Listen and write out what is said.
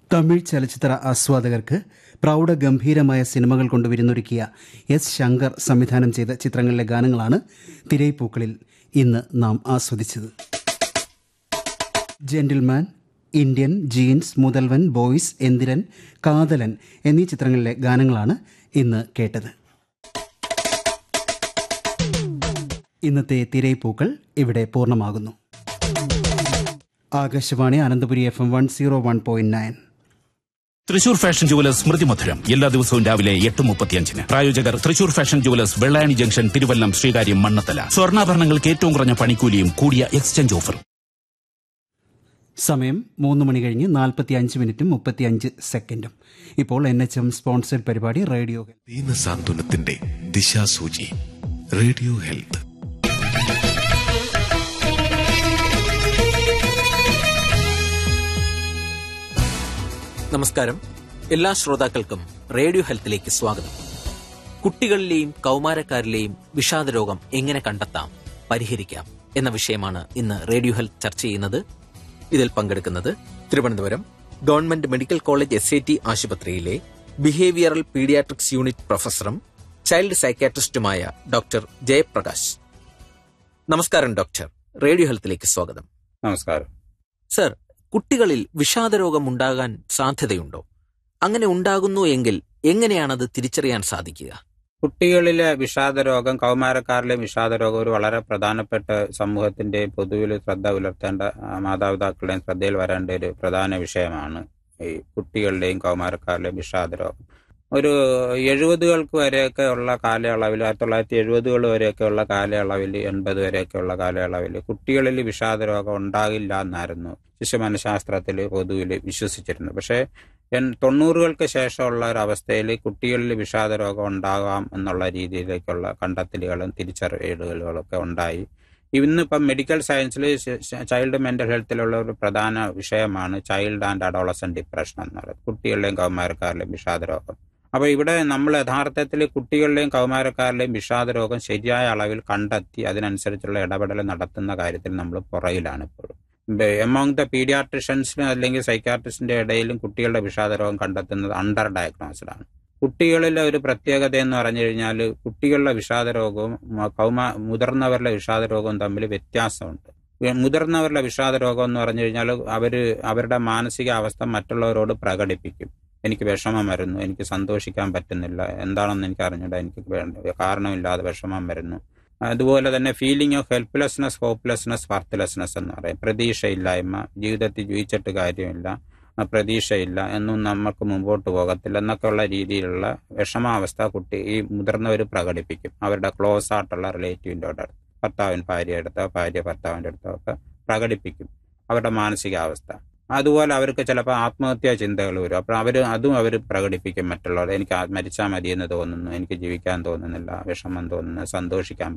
തമിഴ് ചലച്ചിത്ര ആസ്വാദകർക്ക് പ്രൗഢഗംഭീരമായ സിനിമകൾ കൊണ്ട് വിരുന്നൊരുക്കിയ എസ് ശങ്കർ സംവിധാനം ചെയ്ത ചിത്രങ്ങളിലെ ഗാനങ്ങളാണ് തിരൈപ്പൂക്കളിൽ ഇന്ന് നാം ആസ്വദിച്ചത് Gentleman Indian Jeans Mudhalvan Boys Enthiran Kadhalan എന്നീ ചിത്രങ്ങളിലെ ഗാനങ്ങളാണ് ഇന്ന് കേട്ടത് ഇന്നത്തെ തിരൈപ്പൂക്കൾ ഇവിടെ പൂർണ്ണമാകുന്നു Akashvani Ananthapuri F M one zero one point nine Thrissur Fashion Jewellers Smrithi Madhuram എല്ലാ ദിവസവും രാവിലെ എട്ട് മുപ്പത്തിയഞ്ചിന് പ്രായോജകർ Thrissur Fashion Jewellers Vellayani junction Thiruvallam Sreekaryam Mannathala സ്വർണ്ണാഭരണങ്ങൾക്ക് ഏറ്റവും കുറഞ്ഞ പണിക്കൂലിയും കൂടിയ എക്സ്ചേഞ്ച് ഓഫറും സമയം മൂന്ന് മണി കഴിഞ്ഞ് നാൽപ്പത്തി അഞ്ച് മിനിറ്റും മുപ്പത്തി അഞ്ച് സെക്കൻഡും ഇപ്പോൾ എൻ എച്ച് എം സ്പോൺസർഡ് പരിപാടി റേഡിയോ ദീനസാന്ത്വനത്തിന്റെ ദിശാസൂചി റേഡിയോ ഹെൽത്ത് നമസ്കാരം എല്ലാ ശ്രോതാക്കൾക്കും റേഡിയോ ഹെൽത്തിലേക്ക് സ്വാഗതം കുട്ടികളിലെയും കൗമാരക്കാരിലെയും വിഷാദരോഗം എങ്ങനെ കണ്ടെത്താം പരിഹരിക്കാം എന്ന വിഷയമാണ് ഇന്ന് റേഡിയോ ഹെൽത്ത് ചർച്ച ചെയ്യുന്നത് ഇതിൽ പങ്കെടുക്കുന്നത് Thiruvananthapuram government medical college S I T ആശുപത്രിയിലെ ബിഹേവിയറൽ പീഡിയാട്രിക്സ് യൂണിറ്റ് പ്രൊഫസറും ചൈൽഡ് സൈക്കാട്രിസ്റ്റുമായ ഡോക്ടർ ജയപ്രകാശ് നമസ്കാരം ഡോക്ടർ റേഡിയോ ഹെൽത്തിലേക്ക് സ്വാഗതം നമസ്കാരം സർ കുട്ടികളിൽ വിഷാദരോഗം ഉണ്ടാകാൻ സാധ്യതയുണ്ടോ അങ്ങനെ ഉണ്ടാകുന്നു എങ്കിൽ എങ്ങനെയാണത് തിരിച്ചറിയാൻ സാധിക്കുക കുട്ടികളിലെ വിഷാദരോഗം കൗമാരക്കാരിലെ വിഷാദരോഗം ഒരു വളരെ പ്രധാനപ്പെട്ട സമൂഹത്തിന്റെ പൊതുവിൽ ശ്രദ്ധ പുലർത്തേണ്ട ആ, മാതാപിതാക്കളുടെയും ശ്രദ്ധയിൽ വരേണ്ട ഒരു പ്രധാന വിഷയമാണ് ഈ കുട്ടികളുടെയും കൗമാരക്കാരിലെയും വിഷാദരോഗം ഒരു എഴുപതുകൾക്ക് വരെയൊക്കെ ഉള്ള കാലയളവിൽ ആയിരത്തി തൊള്ളായിരത്തി എഴുപതുകൾ വരെയൊക്കെ ഉള്ള കാലയളവിൽ എൺപത് വരെയൊക്കെ ഉള്ള കാലയളവിൽ കുട്ടികളിൽ വിഷാദരോഗം ഉണ്ടാകില്ല എന്നായിരുന്നു ശിശുമനഃശാസ്ത്രത്തിൽ പൊതുവിൽ വിശ്വസിച്ചിരുന്നത് പക്ഷേ എൻ- തൊണ്ണൂറുകൾക്ക് ശേഷമുള്ള ഒരു അവസ്ഥയിൽ കുട്ടികളിൽ വിഷാദരോഗം ഉണ്ടാകാം എന്നുള്ള രീതിയിലേക്കുള്ള കണ്ടെത്തലുകളും തിരിച്ചറിയലുകളൊക്കെ ഉണ്ടായി ഇന്നിപ്പം മെഡിക്കൽ സയൻസിൽ ചൈൽഡ് മെന്റൽ ഹെൽത്തിലുള്ള ഒരു പ്രധാന വിഷയമാണ് ചൈൽഡ് ആൻഡ് അഡോളസൻ ഡിപ്രഷൻ എന്ന് പറയുന്നത് കുട്ടികളുടെയും കൗമാരക്കാരിലെയും വിഷാദരോഗം അപ്പൊ ഇവിടെ നമ്മൾ യഥാർത്ഥത്തിൽ കുട്ടികളുടെയും കൗമാരക്കാരിലെയും വിഷാദരോഗം ശരിയായ അളവിൽ കണ്ടെത്തി അതിനനുസരിച്ചുള്ള ഇടപെടൽ നടത്തുന്ന കാര്യത്തിൽ നമ്മൾ പുറകിലാണ് ഇപ്പോഴും എമോങ് ദ പീഡിയാട്രിഷ്യൻസിനും അല്ലെങ്കിൽ സൈക്കാട്രിസ്റ്റിന്റെ ഇടയിലും കുട്ടികളുടെ വിഷാദരോഗം കണ്ടെത്തുന്നത് അണ്ടർ ഡയഗ്നോസ്ഡ് ആണ് കുട്ടികളിലെ ഒരു പ്രത്യേകത എന്ന് പറഞ്ഞു കഴിഞ്ഞാൽ കുട്ടികളുടെ വിഷാദരോഗവും മ- കൗമാ മുതിർന്നവരുടെ വിഷാദരോഗവും തമ്മിൽ വ്യത്യാസമുണ്ട് ഉം, മുതിർന്നവരുടെ വിഷാദരോഗം എന്ന് പറഞ്ഞു കഴിഞ്ഞാൽ അവര് അവരുടെ മാനസികാവസ്ഥ മറ്റുള്ളവരോട് പ്രകടിപ്പിക്കും എനിക്ക് വിഷമം വരുന്നു എനിക്ക് സന്തോഷിക്കാൻ പറ്റുന്നില്ല എന്താണെന്ന് എനിക്ക് അറിഞ്ഞൂടാ എനിക്ക് വേ- കാരണമില്ലാതെ വിഷമം വരുന്നു അതുപോലെ തന്നെ feeling of helplessness hopelessness worthlessness എന്ന് പറയും പ്രതീക്ഷയില്ലായ്മ ജീവിതത്തിൽ ജീവിച്ചിട്ട് കാര്യമില്ല ആ, പ്രതീക്ഷയില്ല എന്നും നമുക്ക് മുമ്പോട്ട് പോകത്തില്ല എന്നൊക്കെയുള്ള രീതിയിലുള്ള വിഷമാവസ്ഥ കുട്ടി ഈ മുതിർന്നവർ പ്രകടിപ്പിക്കും അവരുടെ ക്ലോസ് ആയിട്ടുള്ള റിലേറ്റീവിൻ്റെ അടുത്ത് ഭർത്താവിൻ ഭാര്യയുടെ അടുത്തോ ഭാര്യ ഭർത്താവിൻ്റെ അടുത്തോ ഒക്കെ പ്രകടിപ്പിക്കും അവരുടെ മാനസികാവസ്ഥ അതുപോലെ അവർക്ക് ചിലപ്പോൾ ആത്മഹത്യാ ചിന്തകൾ വരും അപ്പോൾ അവർ അതും അവർ പ്രകടിപ്പിക്കും മറ്റുള്ളവർ എനിക്ക് ആ- മരിച്ചാൽ മതി എന്ന് തോന്നുന്നു എനിക്ക് ജീവിക്കാൻ തോന്നുന്നില്ല വിഷമം തോന്നുന്നു സന്തോഷിക്കാൻ